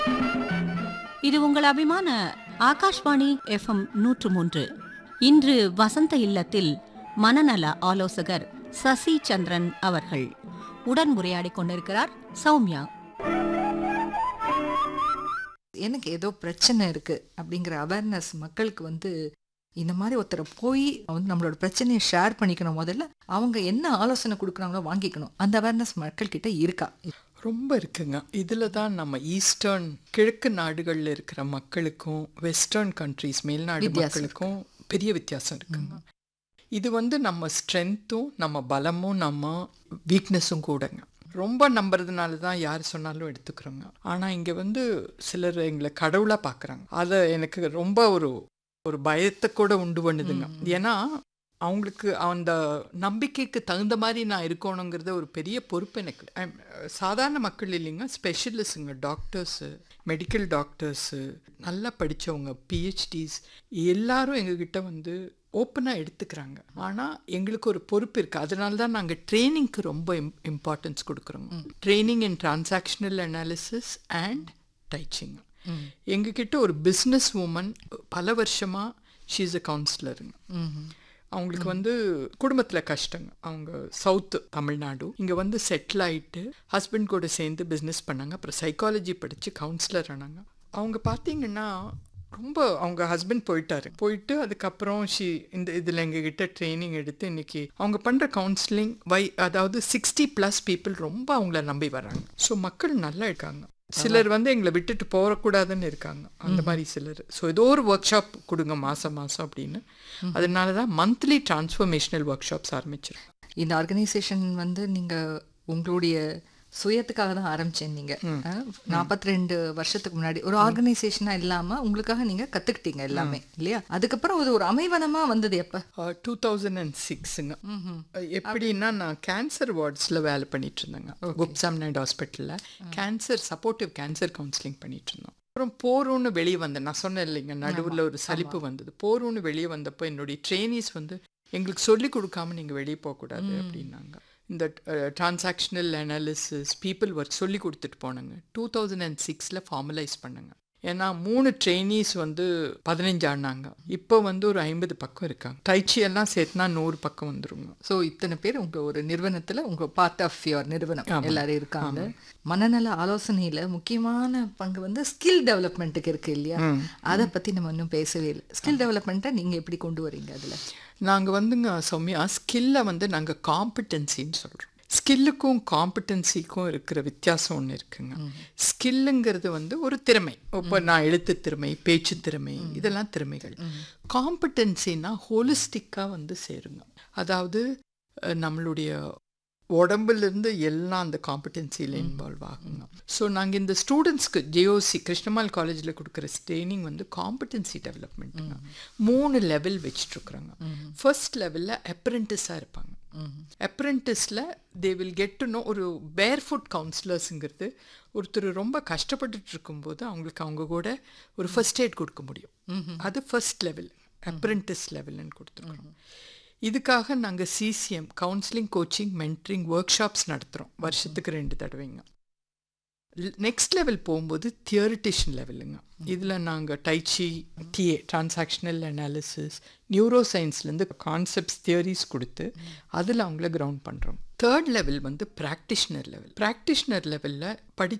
இது உங்கள் அபிமான ஆகாஷ்வாணி எஃப்எம் நூற்று மூன்று இன்று வசந்த இல்லத்தில் மனநல ஆலோசகர் சசி சந்திரன் அவர்கள் உடன் உரையாடிக் கொண்டிருக்கிறார் சௌமியா எனக்கு ஏதோ பிரச்சனை இருக்கு அப்படிங்கிற அவேர்னஸ் மக்களுக்கு வந்து இந்த மாதிரி ஒருத்தரை போய் வந்து நம்மளோட பிரச்சனையை ஷேர் பண்ணிக்கணும் முதல்ல அவங்க என்ன ஆலோசனை கொடுக்குறாங்களோ வாங்கிக்கணும் அந்த அவேர்னஸ் மக்கள் கிட்ட இருக்கா ரொம்ப இருக்குங்க இதில் தான் நம்ம ஈஸ்டர்ன் கிழக்கு நாடுகளில் இருக்கிற மக்களுக்கும் வெஸ்டர்ன் கண்ட்ரீஸ் மேல்நாடு வித்தியாசம் மக்களுக்கும் பெரிய வித்தியாசம் இருக்குங்க இது வந்து நம்ம ஸ்ட்ரென்த்தும் நம்ம பலமும் நம்ம வீக்னஸும் கூடங்க ரொம்ப நம்புறதுனால தான் யார் சொன்னாலும் எடுத்துக்கிறோங்க ஆனால் இங்கே வந்து சிலர் எங்களை கடவுளாக பார்க்குறாங்க அதை எனக்கு ரொம்ப ஒரு ஒரு பயத்தை கூட உண்டு பண்ணுதுங்க ஏன்னா அவங்களுக்கு அந்த நம்பிக்கைக்கு தகுந்த மாதிரி நான் இருக்கணுங்கிறத ஒரு பெரிய பொறுப்பு எனக்கு I'm, அஹ், சாதாரண மக்கள் இல்லைங்க ஸ்பெஷலிஸ்ட்டுங்க டாக்டர்ஸு மெடிக்கல் டாக்டர்ஸு நல்லா படித்தவங்க பிஹெச்டிஸ் எல்லாரும் எங்ககிட்ட வந்து ஓப்பனாக எடுத்துக்கிறாங்க ஆனால் எங்களுக்கு ஒரு பொறுப்பு இருக்குது அதனால தான் நாங்கள் ட்ரைனிங்க்கு ரொம்ப இம் இம்பார்ட்டன்ஸ் கொடுக்குறோங்க training in transactional analysis and டைச்சிங் எங்ககிட்ட ஒரு பிஸ்னஸ் உமன் பல வருஷமாக ஷீஸ் அ கவுன்சிலருங்க அவங்களுக்கு வந்து குடும்பத்தில் கஷ்டங்க அவங்க சவுத்து தமிழ்நாடு இங்கே வந்து செட்டில் ஆயிட்டு ஹஸ்பண்ட் கூட சேர்ந்து பிஸ்னஸ் பண்ணாங்க அப்புறம் சைக்காலஜி படித்து கவுன்சிலர் ஆனாங்க அவங்க பார்த்தீங்கன்னா ரொம்ப அவங்க ஹஸ்பண்ட் போயிட்டாரு போயிட்டு அதுக்கப்புறம் ஷி இந்த இதில் எங்ககிட்ட ட்ரைனிங் எடுத்து இன்னைக்கு அவங்க பண்ணுற கவுன்சிலிங் வை அதாவது சிக்ஸ்டி ப்ளஸ் பீப்புள் ரொம்ப அவங்கள நம்பி வராங்க ஸோ மக்கள் நல்லா இருக்காங்க சிலர் வந்து எங்களை விட்டுட்டு போகக்கூடாதுன்னு இருக்காங்க அந்த மாதிரி சிலர் ஸோ ஏதோ ஒரு ஒர்க் ஷாப் கொடுங்க மாதம் மாதம் அப்படின்னு அதனால தான் மந்த்லி டிரான்ஸ்ஃபர்மேஷனல் ஒர்க் ஷாப்ஸ் ஆரம்பிச்சிருக்கோம் இந்த ஆர்கனைசேஷன் வந்து நீங்க உங்களுடைய சுயத்துக்காக தான் ஆரம்பிச்சேன் நீங்க நாற்பத்தி ரெண்டு வருஷத்துக்கு முன்னாடி ஒரு ஆர்கனைசேஷனா இல்லாம உங்களுக்காக நீங்க கத்துக்கிட்டீங்க எல்லாமே இல்லையா அதுக்கப்புறம் அது ஒரு அமைவனமா வந்தது எப்ப டூ தௌசண்ட் அண்ட் சிக்ஸுங்க எப்படின்னா நான் கேன்சர் வார்ட்ஸில் வேலை பண்ணிட்டு இருந்தேங்க குப்சாம் நாயுடு ஹாஸ்பிட்டலில் கேன்சர் சப்போர்ட்டிவ் கேன்சர் கவுன்சிலிங் பண்ணிட்டு இருந்தோம் அப்புறம் போறோன்னு வெளியே வந்தேன் நான் சொன்னேன் இல்லைங்க நடுவில் ஒரு சலிப்பு வந்தது போறோன்னு வெளியே வந்தப்போ என்னுடைய ட்ரெயினிஸ் வந்து எங்களுக்கு சொல்லி கொடுக்காம நீங்கள் வெளியே போகக்கூடாது அப்படின்னாங்க இந்த டிரான்சாக்ஷனல் அனாலிசிஸ் பீப்புள் ஒர்க் சொல்லி கொடுத்துட்டு போனாங்க டூ தௌசண்ட் அண்ட் சிக்ஸில் ஃபார்மலைஸ் பண்ணாங்க ஏன்னா மூணு ட்ரெயினிஸ் வந்து பதினஞ்சு ஆனாங்க இப்போ வந்து ஒரு ஐம்பது பக்கம் இருக்காங்க டைச்சி எல்லாம் சேர்த்துனா நூறு பக்கம் வந்துருங்க ஸோ இத்தனை பேர் உங்க ஒரு நிறுவனத்துல உங்க பார்ட் ஆஃப் யுவர் நிறுவனம் எல்லாரும் இருக்காங்க மனநல ஆலோசனையில முக்கியமான பங்கு வந்து ஸ்கில் டெவலப்மெண்ட்டுக்கு இருக்கு இல்லையா அதை பத்தி நம்ம இன்னும் பேசவே இல்லை ஸ்கில் டெவலப்மெண்ட்டை நீங்க எப்படி கொண்டு வரீங்க அதுல நாங்கள் வந்துங்க சௌமியா ஸ்கில்லை வந்து நாங்கள் காம்பிட்டன்சின்னு சொல்கிறோம் ஸ்கில்லுக்கும் காம்பிட்டன்சிக்கும் இருக்கிற வித்தியாசம் ஒன்று இருக்குங்க ஸ்கில்லுங்கிறது வந்து ஒரு திறமை இப்போ நான் எழுத்து திறமை பேச்சு திறமை இதெல்லாம் திறமைகள் காம்பிட்டன்சின்னா ஹோலிஸ்டிக்காக வந்து சேருங்க அதாவது அஹ், நம்மளுடைய உடம்புலேருந்து எல்லாம் அந்த காம்பிட்டன்சியில் இன்வால்வ் ஆகுங்க ஸோ நாங்கள் இந்த ஸ்டூடெண்ட்ஸ்க்கு ஜேஓசி கிருஷ்ணமால் காலேஜில் கொடுக்குற ட்ரைனிங் வந்து காம்பிட்டன்சி டெவலப்மெண்ட்டுங்க மூணு லெவல் வச்சுட்ருக்குறாங்க ஃபர்ஸ்ட் லெவலில் அப்ரெண்டிஸாக இருப்பாங்க அப்ரெண்டிஸில் they will get to know ஒரு பேர் ஃபுட் கவுன்சிலர்ஸுங்கிறது ஒருத்தர் ரொம்ப கஷ்டப்பட்டுட்டு இருக்கும்போது அவங்களுக்கு அவங்க கூட ஒரு ஃபர்ஸ்ட் எய்ட் கொடுக்க முடியும் அது ஃபர்ஸ்ட் லெவல் அப்ரெண்டிஸ் லெவல்னு கொடுத்துருக்கோம் இதுக்காக நாங்கள் CCM counselling coaching mentoring workshops நடத்துகிறோம் வருஷத்துக்கு ரெண்டு தடவைங்க நெக்ஸ்ட் லெவல் போகும்போது தியரிட்டிஷன் லெவலுங்க இதில் நாங்கள் டைச்சி டிஏ டிரான்சாக்ஷனல் அனாலிசிஸ் நியூரோ சயின்ஸ்லேருந்து கான்செப்ட்ஸ் தியரிஸ் கொடுத்து அதில் அவங்கள கிரவுண்ட் பண்ணுறோம் தேர்ட் லெவல் வந்து ப்ராக்டிஷனர் லெவல் ப்ராக்டிஷனர் லெவலில் படி